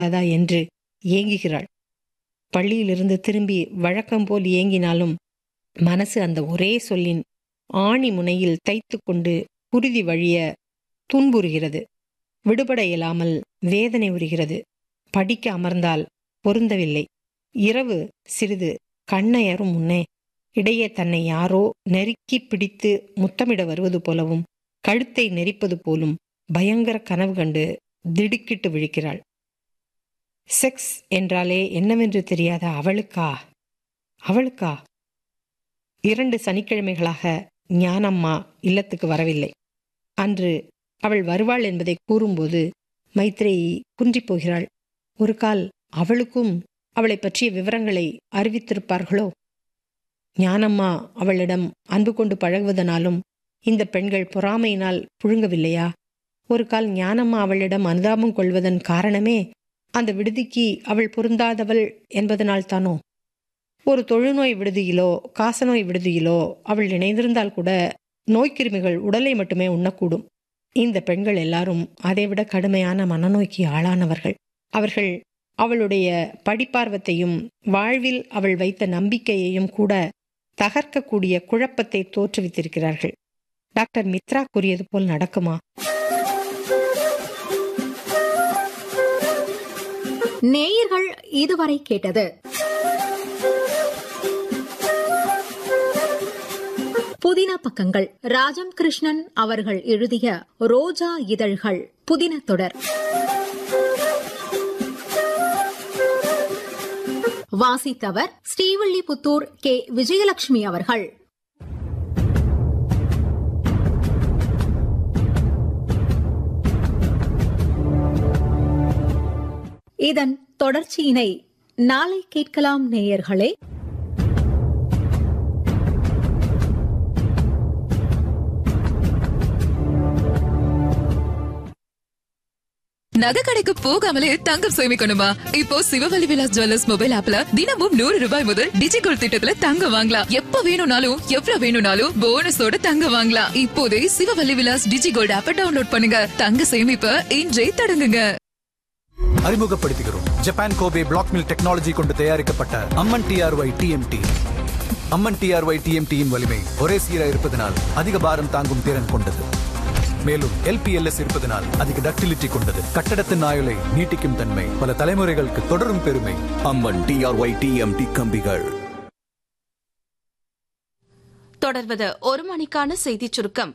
அதா என்று ஏங்குகிறாள் பள்ளியிலிருந்து திரும்பி வழக்கம் போல் ஏங்கினாலும் மனசு அந்த ஒரே சொல்லின் ஆணி முனையில் தைத்து கொண்டு குருதி வழிய துன்புறுகிறது விடுபட இயலாமல் வேதனை உறுகிறது படிக்க அமர்ந்தால் பொருந்தவில்லை இரவு சிறிது கண்ணையரும் முன்னே இடையே தன்னை யாரோ நெருக்கி பிடித்து முத்தமிட வருவது போலவும் கழுத்தை நெரிப்பது போலும் பயங்கர கனவு கண்டு திடுக்கிட்டு விழிக்கிறாள் செக்ஸ் என்றாலே என்னவென்று தெரியாத அவளுக்கா அவளுக்கா இரண்டு சனிக்கிழமைகளாக ஞானம்மா இல்லத்துக்கு வரவில்லை அன்று அவள் வருவாள் என்பதை கூறும்போது மைத்ரேயி குன்றிப் போகிறாள் ஒரு கால் அவளுக்கும் அவளை பற்றிய விவரங்களை அறிவித்திருப்பார்களோ ஞானம்மா அவளிடம் அன்பு கொண்டு பழகுவதனாலும் இந்த பெண்கள் பொறாமையினால் புழுங்கவில்லையா ஒரு கால் ஞானம்மா அவளிடம் அனுதாபம் கொள்வதன் காரணமே அந்த விடுதிக்கு அவள் பொருந்தாதவள் என்பதனால்தானோ ஒரு தொழுநோய் விடுதியிலோ காசநோய் விடுதியிலோ அவள் இணைந்திருந்தால் கூட நோய்க்கிருமிகள் உடலை மட்டுமே உண்ணக்கூடும் இந்த பெண்கள் எல்லாரும் அதைவிட கடுமையான மனநோய்க்கு ஆளானவர்கள் அவர்கள் அவளுடைய படிப்பார்வத்தையும் வாழ்வில் அவள் வைத்த நம்பிக்கையையும் கூட தகர்க்கக்கூடிய குழப்பத்தை தோற்றுவித்திருக்கிறார்கள் டாக்டர் மித்ரா கூறியது போல் நடக்குமா நேயர்கள் இதுவரை கேட்டது புதின பக்கங்கள் ராஜம் கிருஷ்ணன் அவர்கள் எழுதிய ரோஜா இதழ்கள் புதின தொடர் வாசித்தவர் ஸ்ரீவில்லிபுத்தூர் கே விஜயலட்சுமி அவர்கள் இதன் தொடர்ச்சியினை நாளை கேட்கலாம் நேயர்களே நகை கடைக்கு போகாமலே தங்கம் சேமிக்கணுமா இப்போ சிவவலி விலாஸ் ஜுவல்லர்ஸ் மொபைல் ஆப்ல தினமும் நூறு ரூபாய் முதல் டிஜிகோல் திட்டத்துல தங்கம் வாங்கலாம் எப்ப வேணும்னாலும் எவ்வளவு வேணும்னாலும் போனஸோட தங்கம் வாங்கலாம் இப்போதே சிவவல்லி விலாஸ் டிஜிகோல்ட் ஆப்ப டவுன்லோட் பண்ணுங்க தங்க சேமிப்ப இன்றே தொடங்குங்க அறிமுகப்படுத்துகிறோம் Japan Kobe black mill technology கொண்டு தயாரிக்கப்பட்ட Amman TRY TMT Amman TRY டிஎம்டியின் வலிமை ஒரே சீரா இருப்பதனால் அதிக பாரம் தாங்கும் திறன் கொண்டது மேலும் எல்பிஎல்எஸ் இருப்பதனால் அதிக டக்டிலிட்டி கொண்டது கட்டடத்தின் ஆயுளை நீட்டிக்கும் தன்மை பல தலைமுறைகளுக்கு தொடரும் பெருமை அம்மன் டிஆர்ஒய் டிஎம்டி கம்பிகள் தொடர்வது ஒரு மணிக்கான செய்திச் சுருக்கம்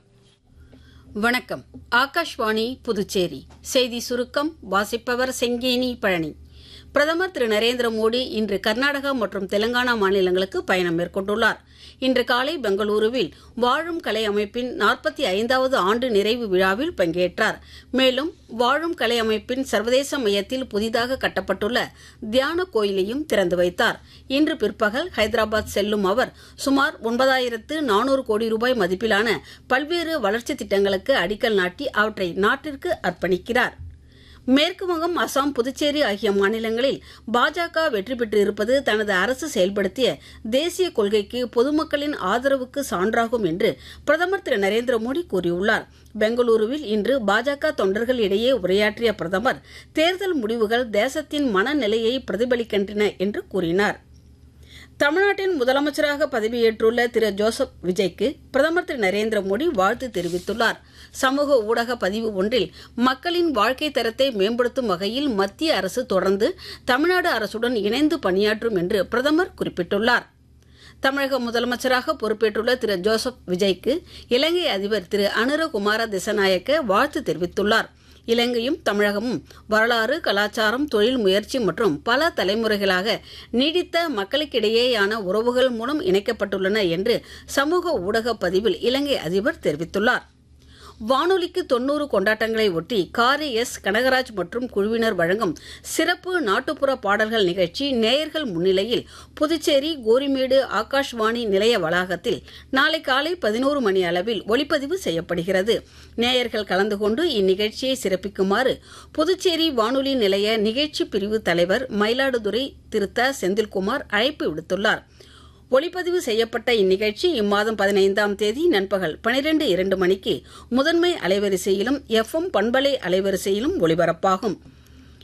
வணக்கம் ஆகாஷ்வாணி புதுச்சேரி செய்தி சுருக்கம் வாசிப்பவர் செங்கேனி பழனி பிரதமர் திரு நரேந்திர மோடி இன்று கர்நாடகா மற்றும் தெலங்கானா மாநிலங்களுக்கு பயணம் மேற்கொண்டுள்ளார் இன்று காலை பெங்களூருவில் வாழும் கலை அமைப்பின் நாற்பத்தி ஐந்தாவது ஆண்டு நிறைவு விழாவில் பங்கேற்றார் மேலும் வாழும் கலை அமைப்பின் சர்வதேச மையத்தில் புதிதாக கட்டப்பட்டுள்ள தியான கோயிலையும் திறந்து வைத்தார் இன்று பிற்பகல் ஹைதராபாத் செல்லும் அவர் சுமார் ஒன்பதாயிரத்து நானூறு கோடி ரூபாய் மதிப்பிலான பல்வேறு வளர்ச்சி திட்டங்களுக்கு அடிக்கல் நாட்டி அவற்றை நாட்டிற்கு அர்ப்பணிக்கிறார் மேற்கு வங்கம் அசாம் புதுச்சேரி ஆகிய மாநிலங்களில் பாஜக வெற்றி பெற்று இருப்பது தனது அரசு செயல்படுத்திய தேசிய கொள்கைக்கு பொதுமக்களின் ஆதரவுக்கு சான்றாகும் என்று பிரதமர் திரு நரேந்திர மோடி கூறியுள்ளார் பெங்களூருவில் இன்று பாஜக தொண்டர்கள் இடையே உரையாற்றிய பிரதமர் தேர்தல் முடிவுகள் தேசத்தின் மனநிலையை பிரதிபலிக்கின்றன என்று கூறினார் தமிழ்நாட்டின் முதலமைச்சராக பதவியேற்றுள்ள திரு ஜோசப் விஜய்க்கு பிரதமர் திரு நரேந்திர மோடி வாழ்த்து தெரிவித்துள்ளார் சமூக ஊடக பதிவு ஒன்றில் மக்களின் வாழ்க்கை தரத்தை மேம்படுத்தும் வகையில் மத்திய அரசு தொடர்ந்து தமிழ்நாடு அரசுடன் இணைந்து பணியாற்றும் என்று பிரதமர் குறிப்பிட்டுள்ளார் தமிழக முதலமைச்சராக பொறுப்பேற்றுள்ள திரு ஜோசப் விஜய்க்கு இலங்கை அதிபர் திரு அனுரகுமார திசநாயக்க வாழ்த்து தெரிவித்துள்ளார் இலங்கையும் தமிழகமும் வரலாறு கலாச்சாரம் தொழில் முயற்சி மற்றும் பல தலைமுறைகளாக நீடித்த மக்களுக்கிடையேயான உறவுகள் மூலம் இணைக்கப்பட்டுள்ளன என்று சமூக ஊடக பதிவில் இலங்கை அதிபர் தெரிவித்துள்ளார் வானொலிக்கு தொன்னூறு கொண்டாட்டங்களை ஒட்டி காரி எஸ் கனகராஜ் மற்றும் குழுவினர் வழங்கும் சிறப்பு நாட்டுப்புற பாடல்கள் நிகழ்ச்சி நேயர்கள் முன்னிலையில் புதுச்சேரி கோரிமேடு ஆகாஷ்வாணி நிலைய வளாகத்தில் நாளை காலை பதினோரு மணி அளவில் ஒளிப்பதிவு செய்யப்படுகிறது நேயர்கள் கலந்து கொண்டு இந்நிகழ்ச்சியை சிறப்பிக்குமாறு புதுச்சேரி வானொலி நிலைய நிகழ்ச்சி பிரிவு தலைவர் மயிலாடுதுறை திருத்த செந்தில்குமார் அழைப்பு விடுத்துள்ளார் ஒளிப்பதிவு செய்யப்பட்ட இந்நிகழ்ச்சி இம்மாதம் பதினைந்தாம் தேதி நண்பகல் பனிரெண்டு இரண்டு மணிக்கு முதன்மை அலைவரிசையிலும் எஃப்எம் பண்பலை அலைவரிசையிலும் ஒளிபரப்பாகும்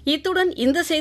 இத்துடன் இந்த செய்தி